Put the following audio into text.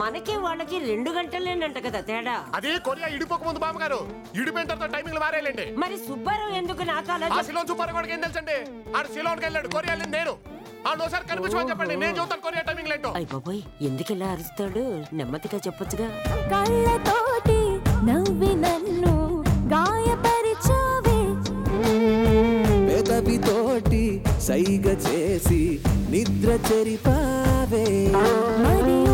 మనకి వాళ్ళకి రెండు గంటలేనంట కదా తేడా అది కొరియా ఇడిపోక ముందు బామ్మగారు ఇడిపోయిన తర్వాత టైమింగ్ మారేయాలండి మరి సుబ్బారావు ఎందుకు నాకు అలా ఆ చెప్- సిలోన్ సూపర్ కూడా ఏం తెలుసండి ఆడు సిలోన్కి వెళ్ళాడు కొరియా వెళ్ళింది నేను ఆడు ఒకసారి కనిపించమని చెప్పండి నేను చూస్తాను కొరియా టైమింగ్ లేంటో అయ్ బాబోయ్ ఎందుకు ఇలా అరుస్తాడు నెమ్మదిగా చెప్పొచ్చుగా కళ్ళతోటి నవ్వి నన్ను గాయపరిచావే పెదవితోటి సైగ చేసి నిద్ర చెరిపావే మరి